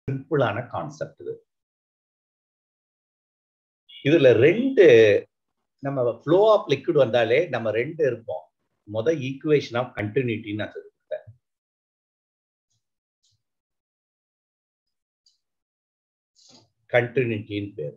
சிம்பிளான கான்செப்ட் இது இதுல ரெண்டு நம்ம ஃப்ளோ ஆஃப் லிக்விட் வந்தாலே நம்ம ரெண்டு இருப்போம் முத ஈக்குவேஷன் ஆஃப் கண்டினியூட்டின்னு நான் சொல்லிட்டேன் கண்டினியூட்டின்னு பேர்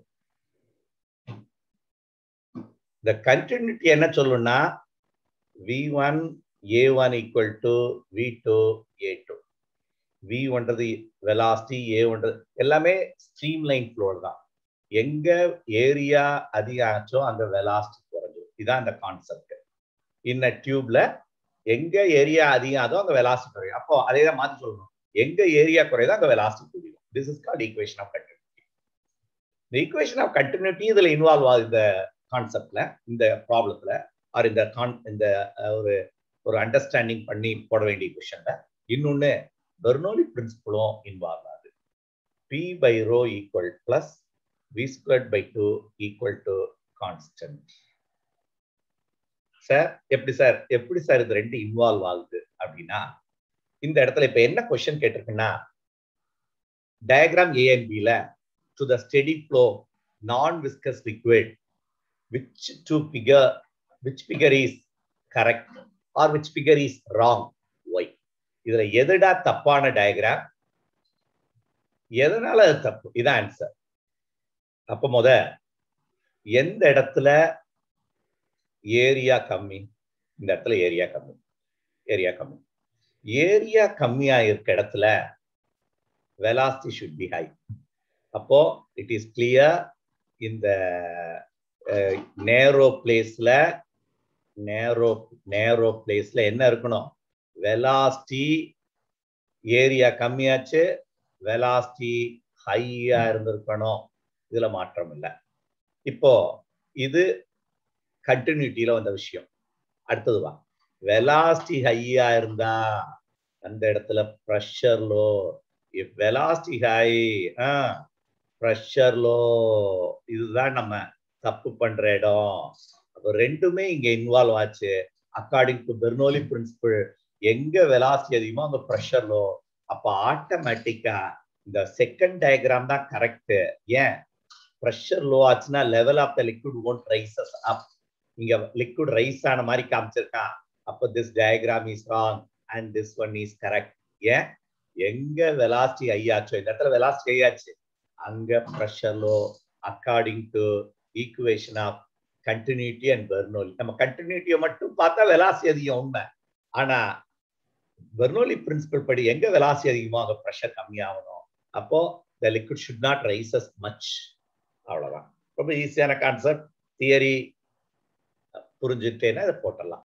இந்த கண்டினியூட்டி என்ன சொல்லும்னா V one A one equal to V two A two V ஒன்றது வெலாசிட்டி ஏ ஒன்றது எல்லாமே ஸ்ட்ரீம் லைன் ஃப்ளோர் தான் எங்க ஏரியா அதிகம் ஆச்சோ அங்க வெலாசிட்டி குறைஞ்சிடும் இதான் அந்த கான்செப்ட் இன்ன டியூப்ல எங்க ஏரியா அதிகம் ஆதோ அங்க வெலாசிட்டி குறையும் அப்போ அதே தான் மாத்தி சொல்லணும் எங்க ஏரியா குறையுதோ அங்க வெலாசிட்டி குறையும் this is called equation of continuity இந்த ஈக்குவேஷன் ஆஃப் கண்டினியூட்டி இதுல இன்வால்வ் ஆகுது இந்த கான்செப்ட்ல இந்த ப்ராப்ளத்துல ஆர் இந்த கான் இந்த ஒரு ஒரு அண்டர்ஸ்டாண்டிங் பண்ணி போட வேண்டிய கொஷன்ல இன்னொன்னு பெர்னோலி பிரின்சிபலும் இன்வால்வ் ஆகுது P by rho equal plus V squared by two equal to constant sir எப்படி சார் எப்படி சார் இது ரெண்டு இன்வால்வ் ஆகுது அப்படின்னா இந்த இடத்துல இப்ப என்ன கொஸ்டின் கேட்டிருக்குன்னா டயக்ராம் ஏஎன்பில to the steady flow non viscous liquid which two figure which figure is correct or which figure is wrong why இதுல எதுடா தப்பான டயக்ராம் எதனால அது தப்பு இதான் ஆன்சர் அப்ப முத எந்த இடத்துல ஏரியா கம்மி இந்த இடத்துல ஏரியா கம்மி ஏரியா கம்மி ஏரியா கம்மியா இருக்க இடத்துல வெலாசிட்டி ஷுட் பி ஹை அப்போ இட் இஸ் கிளியர் இந்த நேரோ பிளேஸ்ல நேரோ நேரோ பிளேஸ்ல என்ன இருக்கணும் வெலாசிட்டி ஏரியா கம்மியாச்சு வெலாசிட்டி ஹையா இருந்திருக்கணும் இதுல மாற்றம் இல்லை இப்போ இது கண்டினியூட்டியில வந்த விஷயம் அடுத்தது வா வெலாசிட்டி ஹையா இருந்தா அந்த இடத்துல pressure low if velocity high pressure low இதுதான் நம்ம தப்பு பண்ற இடம் அப்போ ரெண்டுமே இங்க இன்வால்வ் ஆச்சு அக்கார்டிங் டு பெர்னோலி பிரின்சிபிள் எங்க வெலாசிட்டி அதிகமோ அங்க ப்ரெஷர் லோ அப்ப ஆட்டோமேட்டிக்கா இந்த செகண்ட் டயக்ராம் தான் கரெக்ட் ஏன் ப்ரெஷர் லோ ஆச்சுன்னா level of the liquid won't rises up இங்க லிக்விட் ரைஸ் ஆன மாதிரி காமிச்சிருக்கான் அப்போ this diagram is wrong and this one is correct ஏன் எங்க வெலாசிட்டி ஐயாச்சோ இந்த இடத்துல வெலாசிட்டி ஐயாச்சு அங்க pressure low according to equation of continuity and Bernoulli நம்ம கண்டினியூட்டியை மட்டும் பார்த்தா வெலாசி அதிகம் உண்மை ஆனா பெர்னோலி பிரின்சிபல் படி எங்க வெலாசி அதிகமோ அங்க ப்ரெஷர் கம்மியாகணும் அப்போ the liquid should not rises much அவ்வளவுதான் ரொம்ப ஈஸியான கான்செப்ட் தியரி புரிஞ்சுட்டேன்னா இதை போட்டலாம்